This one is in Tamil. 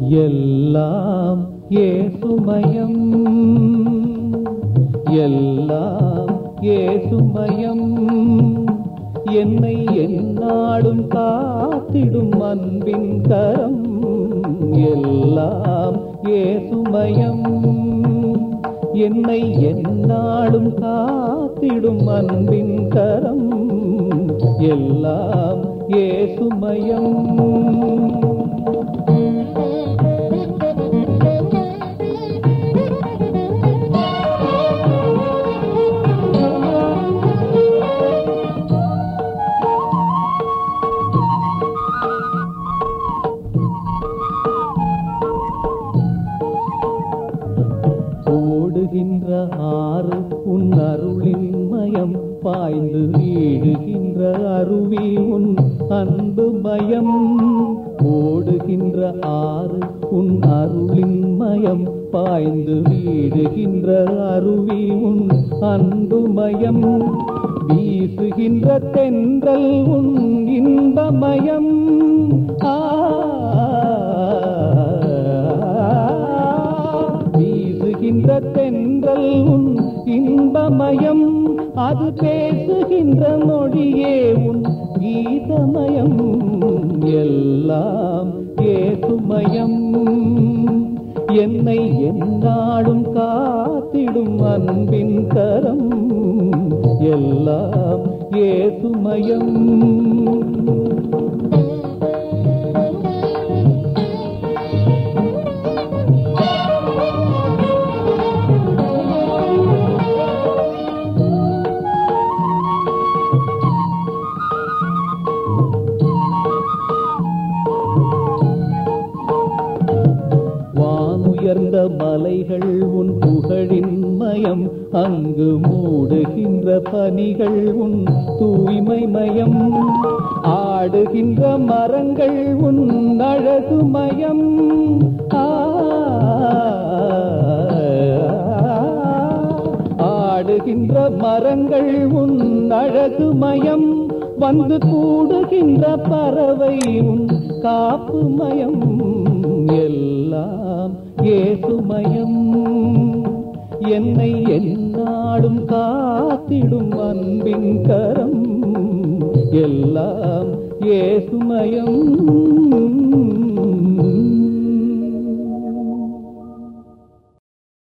எல்லாம் ஏசுமயம் எல்லாம் ஏசுமயம் என்னை எந்நாடும் காத்திடும் அன்பின் கரம் எல்லாம் ஏசுமயம் என்னை எந்நாடும் காத்திடும் அன்பின் கரம் எல்லாம் ஏசுமயம் ஓடுகின்ற ஆறு உன் அருளின் மயம் பாய்ந்து வீழுகின்ற அருவி உன் அன்பு மயம் ஓடுகின்ற ஆறு உன் அருளின் மயம் பாய்ந்து வீழுகின்ற அருவி உன் அன்பு மயம் வீசுகின்ற தென்றல் உன் இன்பமயம் ஆ வீசுகின்ற தென்றல் உன் இன்பமயம் அது பேசுகின்ற மொழியே உன் கீதமயம் எல்லாம் ஏசுமயம் என்னை எந்நாடும் காத்திடும் அன்பின் கரம் எல்லாம் ஏசுமயம் வானுயர்ந்த மலைகள் உன் புகழின் மயம் அங்கு மூடுகின்ற பனிகள் உன் தூய்மை மயம் ஆடுகின்ற மரங்கள் உன் அழகு மயம் ஆ, ஆடுகின்ற மரங்கள் உன் அழகு மயம் வந்து கூடுகின்ற பறவை உன் காப்பு மயம் எல்லாம் ஏசுமயம் என்னை எந்நாடும் காத்திடும் அன்பின் கரம் எல்லாம் ஏசுமயம்